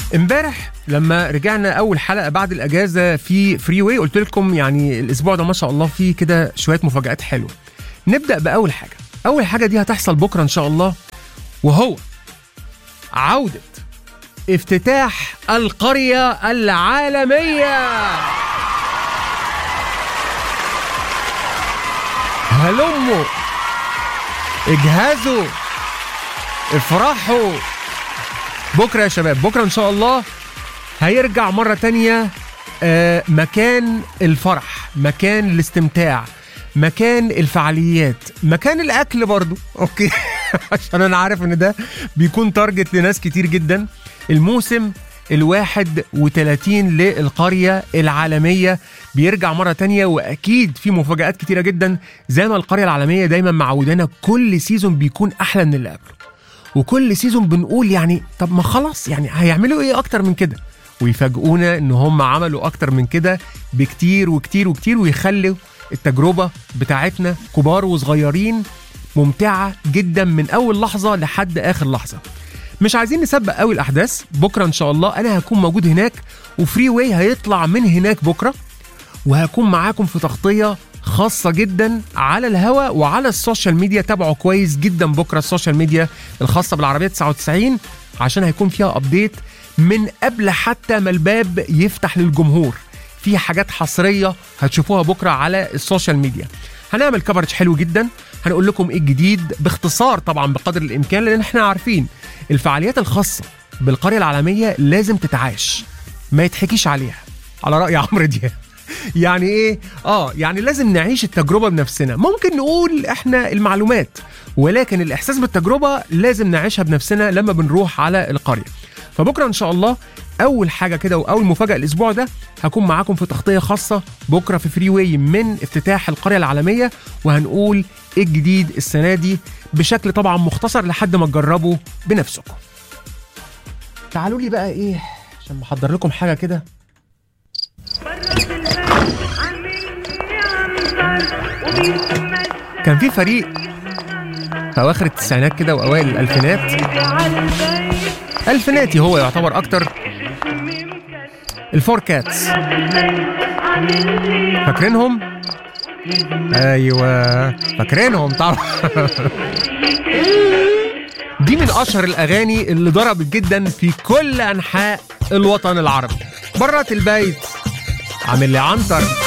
امبارح لما رجعنا اول حلقه بعد الاجازه في فري واي قلت لكم يعني الاسبوع ده ما شاء الله فيه كده شويه مفاجات حلوه نبدا باول حاجه اول حاجه دي هتحصل بكره ان شاء الله وهو عوده افتتاح القريه العالميه هلموا اجهزوا افرحوا بكره يا شباب بكره ان شاء الله هيرجع مره تانية آه، مكان الفرح مكان الاستمتاع مكان الفعاليات مكان الاكل برضو اوكي عشان انا عارف ان ده بيكون تارجت لناس كتير جدا الموسم الواحد وتلاتين للقرية العالمية بيرجع مرة تانية وأكيد في مفاجآت كتيرة جدا زي ما القرية العالمية دايما معودانا كل سيزون بيكون أحلى من اللي قبله وكل سيزون بنقول يعني طب ما خلاص يعني هيعملوا ايه اكتر من كده ويفاجئونا ان هم عملوا اكتر من كده بكتير وكتير وكتير ويخلوا التجربه بتاعتنا كبار وصغيرين ممتعه جدا من اول لحظه لحد اخر لحظه مش عايزين نسبق قوي الاحداث بكره ان شاء الله انا هكون موجود هناك وفري واي هيطلع من هناك بكره وهكون معاكم في تغطيه خاصة جدا على الهوا وعلى السوشيال ميديا تابعوا كويس جدا بكرة السوشيال ميديا الخاصة بالعربية 99 عشان هيكون فيها ابديت من قبل حتى ما الباب يفتح للجمهور في حاجات حصرية هتشوفوها بكرة على السوشيال ميديا هنعمل كفرج حلو جدا هنقول لكم ايه الجديد باختصار طبعا بقدر الامكان لان احنا عارفين الفعاليات الخاصة بالقرية العالمية لازم تتعاش ما يتحكيش عليها على رأي عمرو دياب يعني ايه اه يعني لازم نعيش التجربه بنفسنا ممكن نقول احنا المعلومات ولكن الاحساس بالتجربه لازم نعيشها بنفسنا لما بنروح على القريه فبكره ان شاء الله اول حاجه كده واول مفاجاه الاسبوع ده هكون معاكم في تغطيه خاصه بكره في فري واي من افتتاح القريه العالميه وهنقول ايه الجديد السنه دي بشكل طبعا مختصر لحد ما تجربوا بنفسكم تعالوا لي بقى ايه عشان بحضر لكم حاجه كده كان في فريق في اواخر التسعينات كده واوائل الالفينات الفيناتي هو يعتبر اكتر الفور كاتس فاكرينهم ايوه فاكرينهم طبعا دي من اشهر الاغاني اللي ضربت جدا في كل انحاء الوطن العربي برات البيت عامل لي عنتر